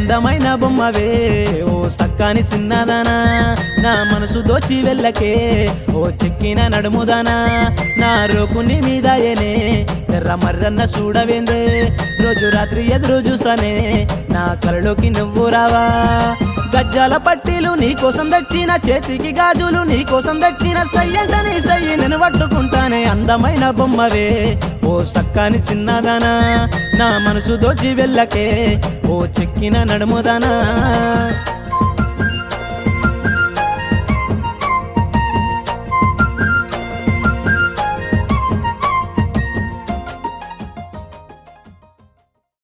అందమైన బొమ్మవే ఓ సక్కాని చిన్నదానా నా మనసు దోచి వెళ్ళకే ఓ చెక్కిన నడుముదానా నా రోకుని మీద ఏనే ఎర్ర మర్రన్న చూడవేందే రోజు రాత్రి ఎదురు చూస్తానే నా కలలోకి నువ్వు రావా గజ్జాల పట్టీలు నీ కోసం తెచ్చిన చేతికి గాజులు నీ కోసం తెచ్చిన సయ్యంటని సయ్యి నేను పట్టుకుంటానే అందమైన బొమ్మవే ఓ సక్కాని చిన్నదానా నా మనసు దోచి వెళ్ళకే ఓ చెక్కిన నడుముదానా